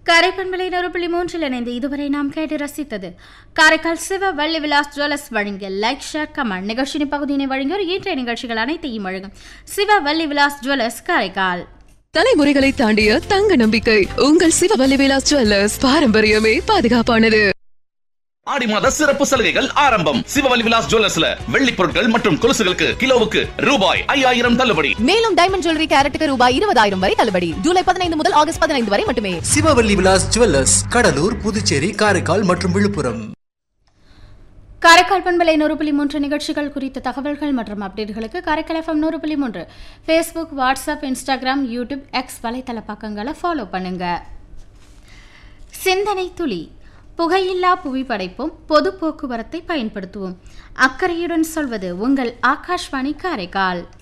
கரைப்பண்பலை நூறு புள்ளி மூன்றில் இணைந்து இதுவரை நாம் கேட்டு ரசித்தது காரைக்கால் சிவ வள்ளி விலாஸ் ஜுவல்லர்ஸ் வழங்கிய லைக் ஷேர் கமெண்ட் நிகழ்ச்சியின் பகுதியினை வழங்கியோர் இன்றைய நிகழ்ச்சிகள் அனைத்தையும் வழங்கும் சிவ வள்ளி விலாஸ் ஜுவல்லர்ஸ் காரைக்கால் தலைமுறைகளை தாண்டிய தங்க நம்பிக்கை உங்கள் சிவவல்லி விலாஸ் ஜுவல்லர்ஸ் பாரம்பரியமே பாதுகாப்பானது ஆடி மாத சிறப்பு சலுகைகள் ஆரம்பம் சிவவலி விலாஸ் ஜுவல்லர்ஸ்ல வெள்ளி பொருட்கள் மற்றும் கொலுசுகளுக்கு கிலோவுக்கு ரூபாய் ஐயாயிரம் தள்ளுபடி மேலும் டைமண்ட் ஜுவல்லரி கேரட்டுக்கு ரூபாய் இருபதாயிரம் வரை தள்ளுபடி ஜூலை பதினைந்து முதல் ஆகஸ்ட் பதினைந்து வரை மட்டுமே சிவவல்லி விலாஸ் ஜுவல்லர்ஸ் கடலூர் புதுச்சேரி காரைக்கால் மற்றும் விழுப்புரம் காரைக்கால் பண்பலை நூறு புள்ளி மூன்று நிகழ்ச்சிகள் குறித்த தகவல்கள் மற்றும் அப்டேட்டுகளுக்கு காரைக்கால் எஃப்எம் நூறு புள்ளி மூன்று Facebook WhatsApp Instagram YouTube X வலைத்தள பக்கங்களை ஃபாலோ பண்ணுங்க சிந்தனை துளி புகையில்லா புவி படைப்போம் பொது போக்குவரத்தை பயன்படுத்துவோம் அக்கறையுடன் சொல்வது உங்கள் ஆகாஷ்வாணி காரைக்கால்